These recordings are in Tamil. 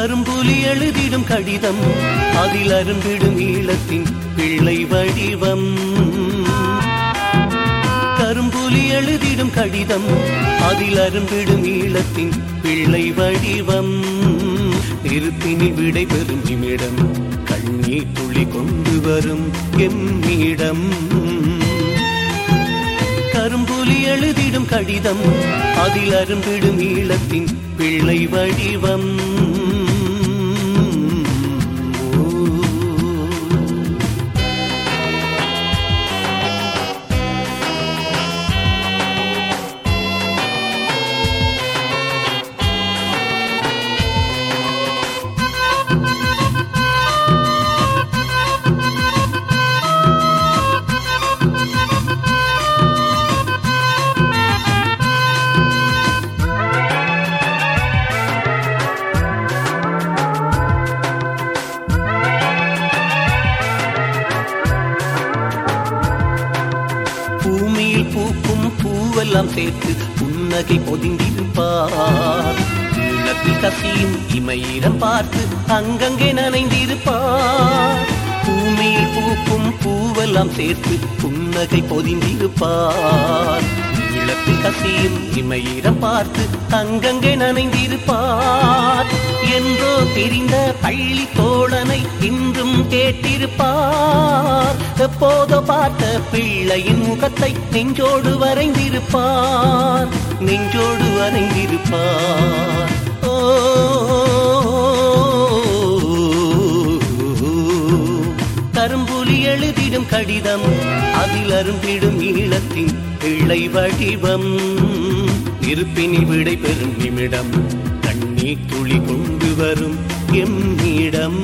கரும்புலி எழுதிடும் கடிதம் அதில் அரும்பிடும் ஈழத்தின் பிள்ளை வடிவம் கரும்புலி எழுதிடும் கடிதம் அதில் அரும்பிடும் ஈழத்தின் பிள்ளை வடிவம் நெருப்பினில் விடைபெறும் நிமிடம் கண்ணீர் துளி கொண்டு வரும் எம்மிடம் கரும்புலி எழுதிடும் கடிதம் அதில் அரும்பிடும் ஈழத்தின் பிள்ளை வடிவம் ஓ. பூமியில் பூக்கும் பூவெல்லாம் சேர்த்து புன்னகை பொதிந்திருப்பார் ஈழத்தில் கசியும் இமயிரம் பார்த்து அங்கங்கே நனைந்திருப்பார் பூமியில் பூக்கும் பூவெல்லாம் சேர்த்து புன்னகை பொதிந்திருப்பார் ஈழத்தில் கசியும் இமயிரம் பார்த்து அங்கங்கே நனைந்திருப்பார் என்றோ தெரிந்த பள்ளி தோழனை இன்றும் கேட்டிருப்பார் எப்போதோ பார்த்த பிள்ளையின் முகத்தை நெஞ்சோடு வரைந்திருப்பார் நெஞ்சோடு வரைந்திருப்பார் ஓ கரும்புலி எழுதிடும் கடிதம் அதில் அரும்பிடும் ஈழத்தின் பிள்ளை வடிவம் இருப்பினி விடை பெறும் நிமிடம் கண்ணீர் துளி கொண்டு வரும் எம்மிடம்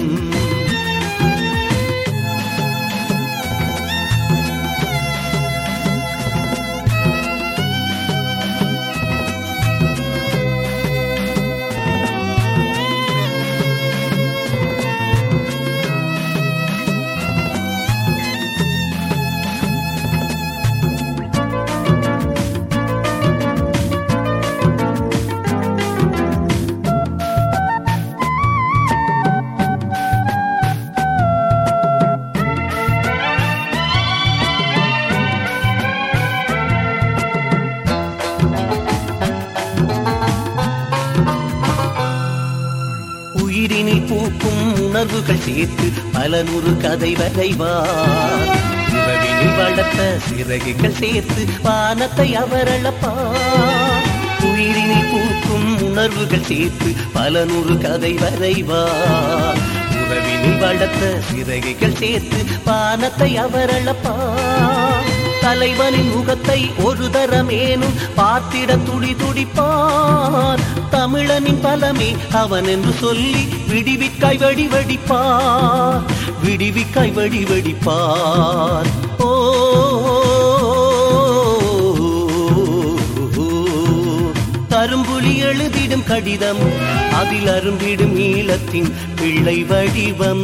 உயிரினில் பூக்கும் உணர்வுகள் சேர்த்து பல நூறு கதை வரைவார் உறவினில் வளர்த்த சிறகுகள் சேர்த்து வானத்தை அவர் அளப்பார் உயிரினில் பூக்கும் உணர்வுகள் சேர்த்து பல நூறு கதை வரைவார் உறவினில் வளர்த்த சிறகுகள் சேர்த்து வானத்தை அவர் அளப்பார் தலைவனின் முகத்தை ஒரு தரமேனும் பார்த்திட துடி துடிப்பார் தமிழனின் பலமே அவன் என்று சொல்லி விடிவிக்காய் வடி வடிப்பார் விடிவிக்காய் வடி வடிப்பார் ஓ கரும்புலி எழுதிடும் கடிதம் அதில் அரும்பிடும் ஈழத்தின் பிள்ளை வடிவம்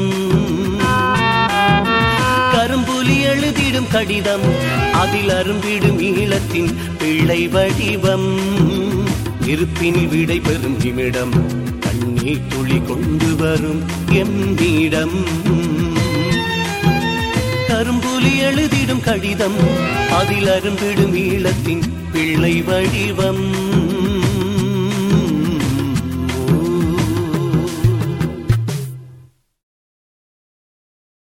கரும்புலி எழுதிடும் கடிதம் அதில் அரும்பிடும் ஈழத்தின் பிள்ளை வடிவம் இருப்பினில் விடை பெறும் நிமிடம் கண்ணீர் துளி கொண்டு வரும் எம்மிடம் கரும்புலி எழுதிடும் கடிதம் அதில் அரும்பிடும் ஈழத்தின் பிள்ளை வடிவம்